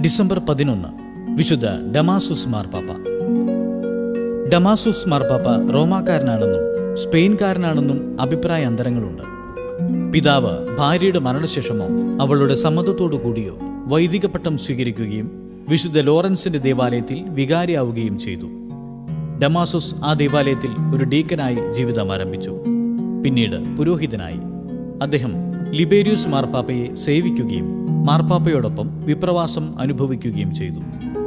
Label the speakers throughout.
Speaker 1: December പതിനൊന്ന് വിശുദ്ധ ഡമാസുസ് മാർപ്പാപ്പ ഡമാസുസ് മാർപ്പാപ്പ റോമാക്കാരനാണെന്നും സ്പെയിൻകാരനാണെന്നും അഭിപ്രായ അന്തരങ്ങളുണ്ട് പിതാവ് ഭാര്യയുടെ മരണശേഷമോ അവളുടെ സമ്മതത്തോടു കൂടിയോ വൈദിക പട്ടം സ്വീകരിക്കുകയും വിശുദ്ധ ലോറൻസിന്റെ ദേവാലയത്തിൽ വികാരിയാവുകയും ചെയ്തു ഡമാസുസ് ആ ദേവാലയത്തിൽ ഒരു ഡീക്കനായി ജീവിതം ആരംഭിച്ചു പിന്നീട് പുരോഹിതനായി അദ്ദേഹം ലിബേരിയൂസ് മാർപ്പാപ്പയെ സേവിക്കുകയും മാർപ്പാപ്പയോടൊപ്പം വിപ്രവാസം അനുഭവിക്കുകയും ചെയ്തു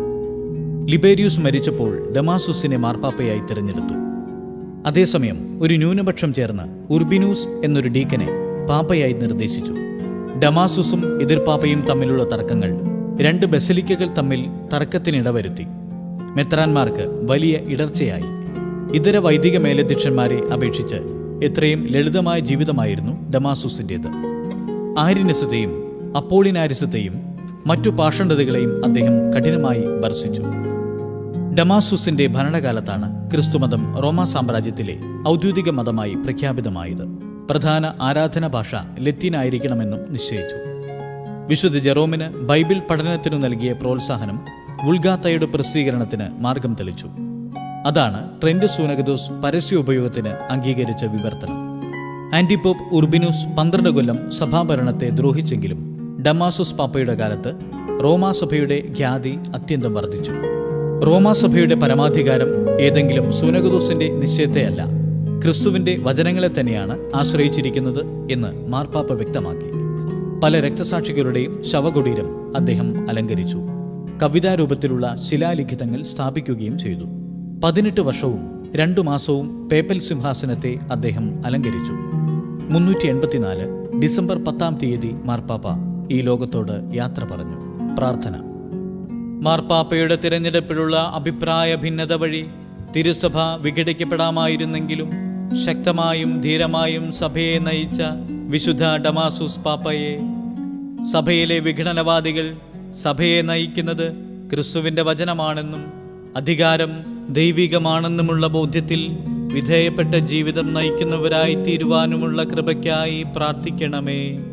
Speaker 1: ലിബേരിയൂസ് മരിച്ചപ്പോൾ ഡമാസുസിനെ മാർപ്പാപ്പയായി തിരഞ്ഞെടുത്തു അതേസമയം ഒരു ന്യൂനപക്ഷം ചേർന്ന് ഉർബിനൂസ് എന്നൊരു ഡീക്കനെ പാപ്പയായി നിർദ്ദേശിച്ചു ഡമാസുസും എതിർപ്പാപ്പയും തമ്മിലുള്ള തർക്കങ്ങൾ രണ്ട് ബസലിക്കകൾ തമ്മിൽ തർക്കത്തിനിടവരുത്തി മെത്രാന്മാർക്ക് വലിയ ഇടർച്ചയായി ഇതര വൈദിക മേലധ്യക്ഷന്മാരെ അപേക്ഷിച്ച് എത്രയും ലളിതമായ ജീവിതമായിരുന്നു ഡമാസുസിൻ്റേത് ആര്യനിസത്തെയും അപ്പോളിനാരിസത്തെയും മറ്റു പാഷണ്ഡതകളെയും അദ്ദേഹം കഠിനമായി ഭർസിച്ചു ഡമാസുസിന്റെ ഭരണകാലത്താണ് ക്രിസ്തുമതം റോമാ സാമ്രാജ്യത്തിലെ ഔദ്യോഗിക മതമായി പ്രഖ്യാപിതമായത് പ്രധാന ആരാധനാ ഭാഷ ലത്തീനായിരിക്കണമെന്നും നിശ്ചയിച്ചു വിശുദ്ധ ജെറോമിന് ബൈബിൾ പഠനത്തിനു നൽകിയ പ്രോത്സാഹനം വുൾഗാത്തയുടെ പ്രസിദ്ധീകരണത്തിന് മാർഗം തെളിച്ചു അതാണ് ട്രെൻഡ് സൂനഗദോസ് പരസ്യോപയോഗത്തിന് അംഗീകരിച്ച വിവർത്തനം ആന്റിപോപ്പ് ഉർബിനുസ് പന്ത്രണ്ട് കൊല്ലം സഭാഭരണത്തെ ദ്രോഹിച്ചെങ്കിലും ഡമാസുസ് പാപ്പയുടെ കാലത്ത് റോമാസഭയുടെ ഖ്യാതി അത്യന്തം വർദ്ധിച്ചു റോമാസഭയുടെ പരമാധികാരം ഏതെങ്കിലും സൂനഗദോസിന്റെ നിശ്ചയത്തെയല്ല ക്രിസ്തുവിന്റെ വചനങ്ങളെ തന്നെയാണ് ആശ്രയിച്ചിരിക്കുന്നത് എന്ന് മാർപ്പാപ്പ വ്യക്തമാക്കി പല രക്തസാക്ഷികളുടെയും ശവകുടീരം അദ്ദേഹം അലങ്കരിച്ചു കവിതാരൂപത്തിലുള്ള ശിലാലിഖിതങ്ങൾ സ്ഥാപിക്കുകയും ചെയ്തു പതിനെട്ട് വർഷവും രണ്ടു മാസവും പേപ്പൽ സിംഹാസനത്തെ അദ്ദേഹം അലങ്കരിച്ചു മുന്നൂറ്റി എൺപത്തിനാല് ഡിസംബർ പത്താം തീയതി മാർപ്പാപ്പ ഈ ലോകത്തോട് യാത്ര പറഞ്ഞു പ്രാർത്ഥന മാർപ്പാപ്പയുടെ തിരഞ്ഞെടുപ്പിലുള്ള അഭിപ്രായ ഭിന്നത വഴി തിരുസഭ വിഘടിക്കപ്പെടാമായിരുന്നെങ്കിലും ശക്തമായും ധീരമായും സഭയെ നയിച്ച വിശുദ്ധ ഡമാസുസ് പാപ്പയെ സഭയിലെ വിഘടനവാദികൾ സഭയെ നയിക്കുന്നത് ക്രിസ്തുവിന്റെ വചനമാണെന്നും അധികാരം ദൈവികമാണെന്നുമുള്ള ബോധ്യത്തിൽ വിധേയപ്പെട്ട ജീവിതം നയിക്കുന്നവരായി തീരുവാനുമുള്ള കൃപയ്ക്കായി പ്രാർത്ഥിക്കണമേ